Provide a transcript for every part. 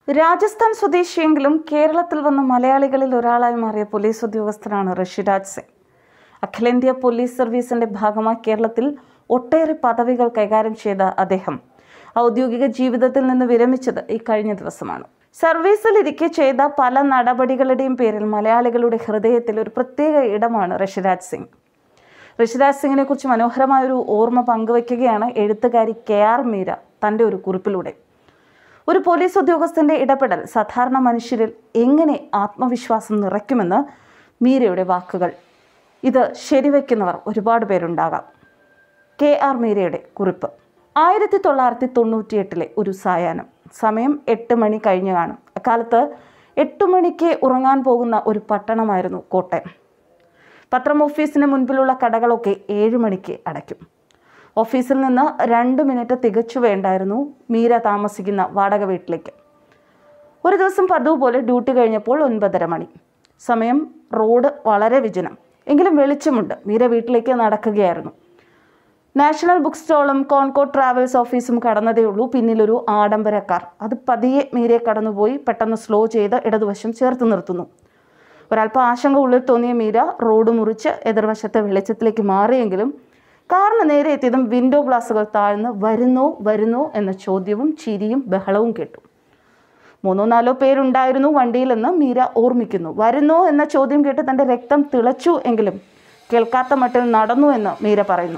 രാജസ്ഥാൻ സ്വദേശിയെങ്കിലും കേരളത്തിൽ വന്ന മലയാളികളിൽ ഒരാളായി മാറിയ പോലീസ് ഉദ്യോഗസ്ഥനാണ് ഋഷിരാജ് സിംഗ് അഖിലേന്ത്യാ പോലീസ് സർവീസിന്റെ ഭാഗമായി കേരളത്തിൽ ഒട്ടേറെ പദവികൾ കൈകാര്യം ചെയ്ത അദ്ദേഹം ഔദ്യോഗിക ജീവിതത്തിൽ നിന്ന് വിരമിച്ചത് ഈ കഴിഞ്ഞ ദിവസമാണ് സർവീസിലിരിക്കെ ചെയ്ത പല നടപടികളുടെയും പേരിൽ മലയാളികളുടെ ഹൃദയത്തിൽ ഒരു പ്രത്യേക ഇടമാണ് ഋഷിരാജ് സിംഗ് ഋഷിരാജ് സിംഗിനെ കുറിച്ച് മനോഹരമായ ഒരു ഓർമ്മ പങ്കുവയ്ക്കുകയാണ് എഴുത്തുകാരി കെ ആർ മീര തൻ്റെ ഒരു കുറിപ്പിലൂടെ ഒരു പോലീസ് ഉദ്യോഗസ്ഥന്റെ ഇടപെടൽ സാധാരണ മനുഷ്യരിൽ എങ്ങനെ ആത്മവിശ്വാസം നിറയ്ക്കുമെന്ന് മീരയുടെ വാക്കുകൾ ഇത് ശരിവയ്ക്കുന്നവർ ഒരുപാട് പേരുണ്ടാകാം കെ ആർ മീരയുടെ കുറിപ്പ് ആയിരത്തി തൊള്ളായിരത്തി തൊണ്ണൂറ്റിയെട്ടിലെ ഒരു സായാഹ്നം സമയം എട്ട് മണി കഴിഞ്ഞു കാണും അക്കാലത്ത് എട്ട് മണിക്ക് ഉറങ്ങാൻ പോകുന്ന ഒരു പട്ടണമായിരുന്നു കോട്ടയം പത്രം ഓഫീസിന് മുൻപിലുള്ള കടകളൊക്കെ ഏഴ് മണിക്ക് അടയ്ക്കും ഓഫീസിൽ നിന്ന് രണ്ട് മിനിറ്റ് തികച്ചു വേണ്ടായിരുന്നു മീര താമസിക്കുന്ന വാടക വീട്ടിലേക്ക് ഒരു ദിവസം പതിവ് പോലെ ഡ്യൂട്ടി കഴിഞ്ഞപ്പോൾ ഒൻപതര മണി സമയം റോഡ് വളരെ വിജനം എങ്കിലും വെളിച്ചമുണ്ട് മീര വീട്ടിലേക്ക് നടക്കുകയായിരുന്നു നാഷണൽ ബുക്ക് സ്റ്റോളും കോൺകോട്ട് ട്രാവൽസ് ഓഫീസും കടന്നതേ ഉള്ളൂ പിന്നിലൊരു ആഡംബര കാർ അത് പതിയെ മീരെ കടന്നുപോയി പെട്ടെന്ന് സ്ലോ ചെയ്ത് ഇടതുവശം ചേർത്ത് നിർത്തുന്നു ഒരല്പം ആശങ്ക ഉള്ളിൽ തോന്നിയ മീര റോഡ് മുറിച്ച് എതിർവശത്തെ വെളിച്ചത്തിലേക്ക് മാറിയെങ്കിലും കാറിന് നേരെ എത്തിയതും വിൻഡോ ഗ്ലാസുകൾ താഴ്ന്ന് വരുന്നോ വരുന്നോ എന്ന ചോദ്യവും ചിരിയും ബഹളവും കേട്ടു മൂന്നോ നാലോ പേരുണ്ടായിരുന്നു വണ്ടിയിലെന്ന് മീര ഓർമ്മിക്കുന്നു വരുന്നോ എന്ന ചോദ്യം കേട്ട് തൻ്റെ രക്തം തിളച്ചു എങ്കിലും കേൾക്കാത്ത മട്ടിൽ നടന്നു എന്ന് മീര പറയുന്നു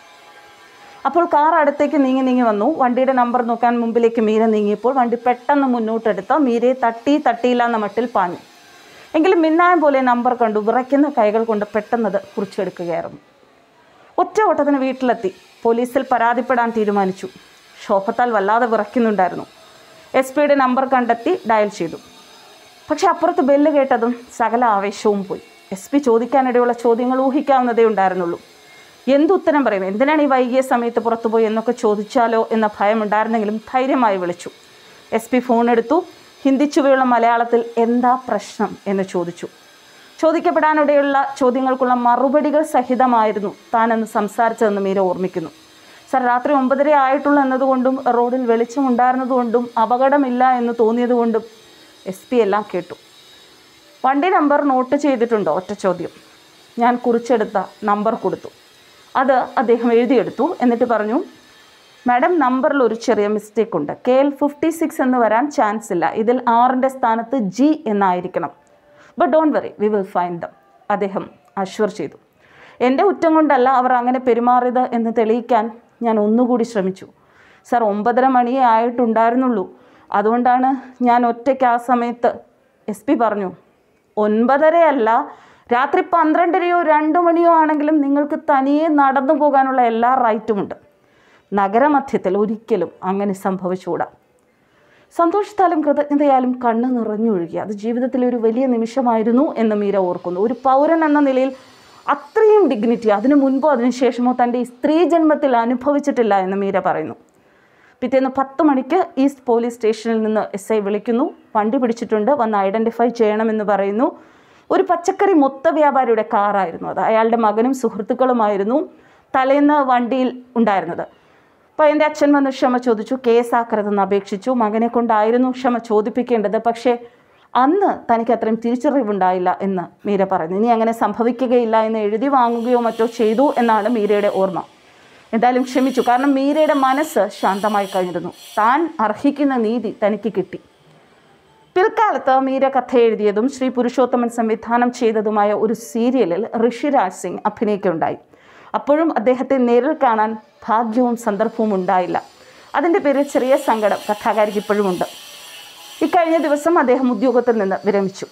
അപ്പോൾ കാർ അടുത്തേക്ക് നീങ്ങി നീങ്ങി വന്നു വണ്ടിയുടെ നമ്പർ നോക്കാൻ മുമ്പിലേക്ക് മീര നീങ്ങിയപ്പോൾ വണ്ടി പെട്ടെന്ന് മുന്നോട്ടെടുത്ത് മീരയെ തട്ടി തട്ടിയില്ല എന്ന മട്ടിൽ പാഞ്ഞു എങ്കിലും മിന്നായം പോലെ നമ്പർ കണ്ടു വിറയ്ക്കുന്ന കൈകൾ കൊണ്ട് പെട്ടെന്നത് കുറിച്ചെടുക്കുകയായിരുന്നു ഒറ്റ ഓട്ടത്തിന് വീട്ടിലെത്തി പോലീസിൽ പരാതിപ്പെടാൻ തീരുമാനിച്ചു ശോഭത്താൽ വല്ലാതെ വിറയ്ക്കുന്നുണ്ടായിരുന്നു എസ് പിയുടെ നമ്പർ കണ്ടെത്തി ഡയൽ ചെയ്തു പക്ഷെ അപ്പുറത്ത് ബെല്ല് കേട്ടതും സകല ആവേശവും പോയി എസ് പി ചോദിക്കാനിടയുള്ള ചോദ്യങ്ങൾ ഊഹിക്കാവുന്നതേ ഉണ്ടായിരുന്നുള്ളൂ എന്തുത്തരം പറയും എന്തിനാണ് ഈ വൈകിയ സമയത്ത് പുറത്തുപോയി എന്നൊക്കെ ചോദിച്ചാലോ എന്ന ഭയം ഉണ്ടായിരുന്നെങ്കിലും ധൈര്യമായി വിളിച്ചു എസ് പി ഫോൺ എടുത്തു ഹിന്ദി ചുവയുള്ള മലയാളത്തിൽ എന്താ പ്രശ്നം എന്ന് ചോദിച്ചു ചോദിക്കപ്പെടാനിടയുള്ള ചോദ്യങ്ങൾക്കുള്ള മറുപടികൾ സഹിതമായിരുന്നു താനെന്ന് സംസാരിച്ചതെന്ന് മീര ഓർമ്മിക്കുന്നു സർ രാത്രി ഒമ്പതര ആയിട്ടുള്ളൂ എന്നതുകൊണ്ടും റോഡിൽ വെളിച്ചമുണ്ടായിരുന്നതുകൊണ്ടും അപകടമില്ല എന്ന് തോന്നിയതുകൊണ്ടും എസ് പി എല്ലാം കേട്ടു വണ്ടി നമ്പർ നോട്ട് ചെയ്തിട്ടുണ്ടോ ഒറ്റ ചോദ്യം ഞാൻ കുറിച്ചെടുത്ത നമ്പർ കൊടുത്തു അത് അദ്ദേഹം എഴുതിയെടുത്തു എന്നിട്ട് പറഞ്ഞു മാഡം നമ്പറിൽ ഒരു ചെറിയ മിസ്റ്റേക്ക് ഉണ്ട് കെ എൽ ഫിഫ്റ്റി സിക്സ് എന്ന് വരാൻ ചാൻസ് ഇല്ല ഇതിൽ ആറിൻ്റെ സ്ഥാനത്ത് ജി എന്നായിരിക്കണം but don't worry we will find them അദ്ദേഹം അഷ്വർ ചെയ്തു എൻ്റെ കുറ്റം കൊണ്ടല്ല അവർ അങ്ങനെ പെരുമാറിയത് എന്ന് തെളിയിക്കാൻ ഞാൻ ഒന്നുകൂടി ശ്രമിച്ചു സർ ഒമ്പതര മണിയേ ആയിട്ടുണ്ടായിരുന്നുള്ളൂ അതുകൊണ്ടാണ് ഞാൻ ഒറ്റയ്ക്ക് ആ സമയത്ത് എസ് പി പറഞ്ഞു ഒൻപതരയല്ല രാത്രി പന്ത്രണ്ടരയോ രണ്ട് മണിയോ ആണെങ്കിലും നിങ്ങൾക്ക് തനിയെ നടന്നു പോകാനുള്ള എല്ലാ റൈറ്റുമുണ്ട് നഗരമധ്യത്തിൽ ഒരിക്കലും അങ്ങനെ സംഭവിച്ചുകൂടാ സന്തോഷത്താലും കൃതജ്ഞതയാലും കണ്ണ് നിറഞ്ഞൊഴുകി അത് ജീവിതത്തിലെ ഒരു വലിയ നിമിഷമായിരുന്നു എന്ന് മീര ഓർക്കുന്നു ഒരു പൗരൻ എന്ന നിലയിൽ അത്രയും ഡിഗ്നിറ്റി അതിനു മുൻപോ അതിനുശേഷമോ തൻ്റെ ഈ സ്ത്രീ ജന്മത്തിൽ അനുഭവിച്ചിട്ടില്ല എന്ന് മീര പറയുന്നു പിറ്റേന്ന് പത്ത് മണിക്ക് ഈസ്റ്റ് പോലീസ് സ്റ്റേഷനിൽ നിന്ന് എസ് ഐ വിളിക്കുന്നു വണ്ടി പിടിച്ചിട്ടുണ്ട് വന്ന് ഐഡൻറ്റിഫൈ ചെയ്യണമെന്ന് പറയുന്നു ഒരു പച്ചക്കറി മൊത്ത വ്യാപാരിയുടെ കാറായിരുന്നു അത് അയാളുടെ മകനും സുഹൃത്തുക്കളുമായിരുന്നു തലേന്ന് വണ്ടിയിൽ ഉണ്ടായിരുന്നത് അപ്പോൾ എൻ്റെ അച്ഛൻ വന്ന് ക്ഷമ ചോദിച്ചു കേസാക്കരുതെന്ന് അപേക്ഷിച്ചു മകനെ കൊണ്ടായിരുന്നു ക്ഷമ ചോദിപ്പിക്കേണ്ടത് പക്ഷേ അന്ന് തനിക്ക് അത്രയും തിരിച്ചറിവുണ്ടായില്ല എന്ന് മീര പറയുന്നു ഇനി അങ്ങനെ സംഭവിക്കുകയില്ല എന്ന് എഴുതി വാങ്ങുകയോ മറ്റോ ചെയ്തു എന്നാണ് മീരയുടെ ഓർമ്മ എന്തായാലും ക്ഷമിച്ചു കാരണം മീരയുടെ മനസ്സ് ശാന്തമായി കഴിഞ്ഞിരുന്നു താൻ അർഹിക്കുന്ന നീതി തനിക്ക് കിട്ടി പിൽക്കാലത്ത് മീര കഥ എഴുതിയതും ശ്രീ പുരുഷോത്തമൻ സംവിധാനം ചെയ്തതുമായ ഒരു സീരിയലിൽ ഋഷിരാജ് സിംഗ് അഭിനയിക്കുകയുണ്ടായി അപ്പോഴും അദ്ദേഹത്തെ നേരിൽ കാണാൻ ഭാഗ്യവും സന്ദർഭവും ഉണ്ടായില്ല അതിൻ്റെ പേരിൽ ചെറിയ സങ്കടം കഥാകാരിക്ക് ഇപ്പോഴുമുണ്ട് ഇക്കഴിഞ്ഞ ദിവസം അദ്ദേഹം ഉദ്യോഗത്തിൽ നിന്ന് വിരമിച്ചു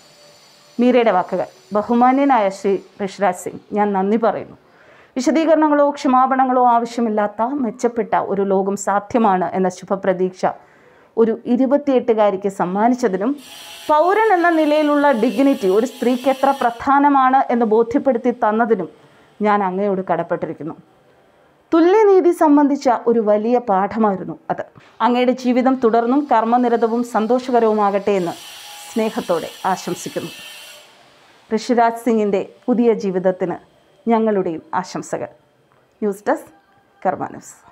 മീരയുടെ വാക്കുകൾ ബഹുമാന്യനായ ശ്രീ ഋഷിരാജ് സിംഗ് ഞാൻ നന്ദി പറയുന്നു വിശദീകരണങ്ങളോ ക്ഷമാപണങ്ങളോ ആവശ്യമില്ലാത്ത മെച്ചപ്പെട്ട ഒരു ലോകം സാധ്യമാണ് എന്ന ശുഭപ്രതീക്ഷ ഒരു ഇരുപത്തിയെട്ടുകാരിക്ക് സമ്മാനിച്ചതിനും പൗരൻ എന്ന നിലയിലുള്ള ഡിഗ്നിറ്റി ഒരു സ്ത്രീക്ക് എത്ര പ്രധാനമാണ് എന്ന് ബോധ്യപ്പെടുത്തി തന്നതിനും ഞാൻ അങ്ങയോട് കടപ്പെട്ടിരിക്കുന്നു തുല്യനീതി സംബന്ധിച്ച ഒരു വലിയ പാഠമായിരുന്നു അത് അങ്ങയുടെ ജീവിതം തുടർന്നും കർമ്മനിരതവും സന്തോഷകരവുമാകട്ടെ എന്ന് സ്നേഹത്തോടെ ആശംസിക്കുന്നു ഋഷിരാജ് സിംഗിൻ്റെ പുതിയ ജീവിതത്തിന് ഞങ്ങളുടെയും ആശംസകൾ ന്യൂസ് ഡെസ്ക് കർമ്മ ന്യൂസ്